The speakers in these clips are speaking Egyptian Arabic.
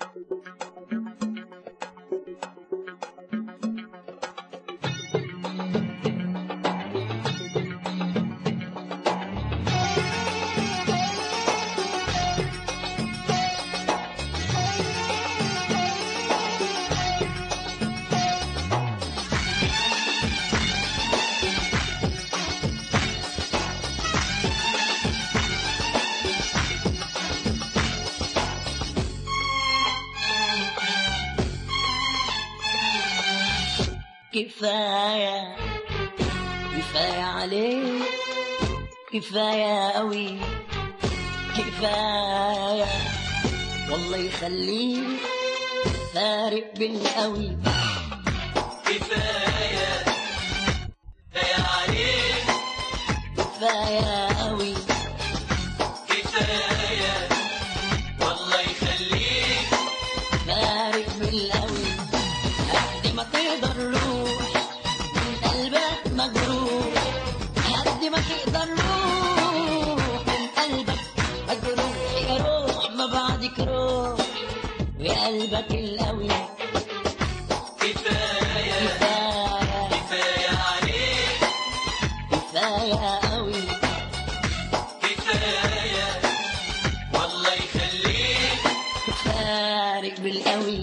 كفاية كفاية عليك كفاية قوي كفاية والله يخليك فارق بالقوي كفاية كفاية عليك كفاية قوي كفاية والله يخليك فارق بالقوي قد ما تقدر روح من قلبك مجروح قد ما تقدر روح من قلبك مجروح يا روح ما بعدك روح ويا قلبك القوي كفاية كفاية كفاية عليك كفاية قوي كفاية والله يخليك فارق بالقوي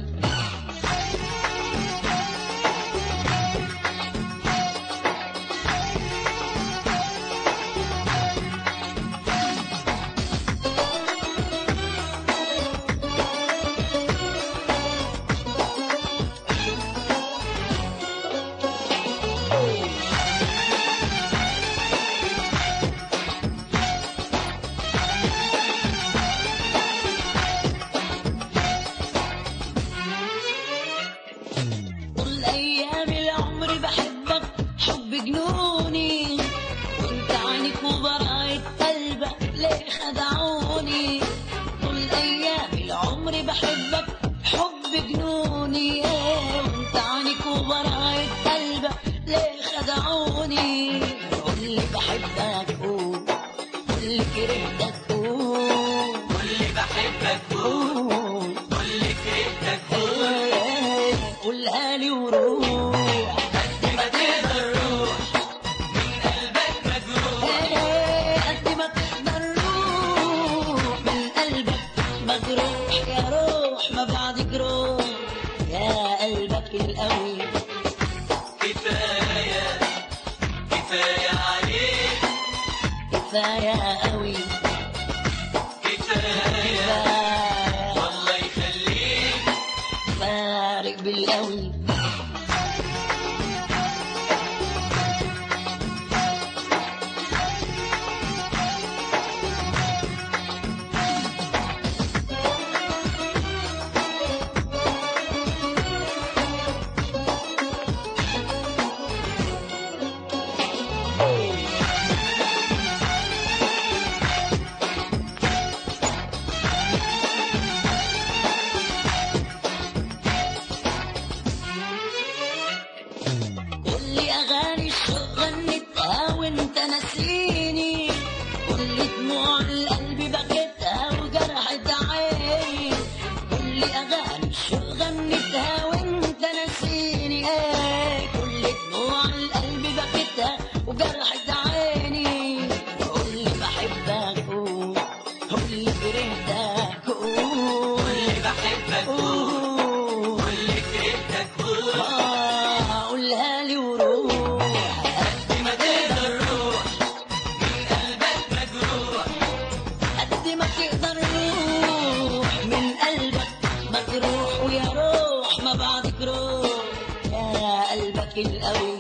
طول ايام العمر بحبك حب جنوني وانت عينك وبراءة قلبك ليه خدعوني طول ايام العمر بحبك حب جنوني وانت عينك وبراءة قلبك ليه خدعوني قول لي بحبك قول قول لي كرهتك قول واللي بحبك قول قول واللي كرهتك قول قولها لي وروح قد ما تقدر روح من قلبك مجروح قد ما تقدر روح من قلبك مجروح يا روح ما بعدك روح يا قلبك القوي كفاية كفاية عليك كفاية قوي كفاية كفاية والله يخليك فارق بالقوي قول لي اغاني الشوق غنتها وانت ناسيني قول لي دموع القلب بكيتها وجرحت عيني قول لي اغاني الشوق غنتها وانت ناسيني ايه قول لي دموع القلب بكيتها وجرحت عيني قول لي بحبك قول قول لي كرهتك قول واللي بحبك قول قول واللي كرهتك قول آه، قولها لي وروح قد ما تقدر روح من قلبك مجروح قد ما تقدر روح من قلبك مجروح ويا روح ما بعدك روح يا قلبك القوي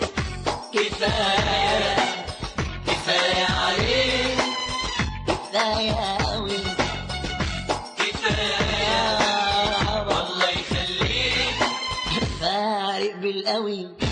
كفاية كفاية عليك كفاية قوي كفاية يا عبر والله يخليك فارق بالقوي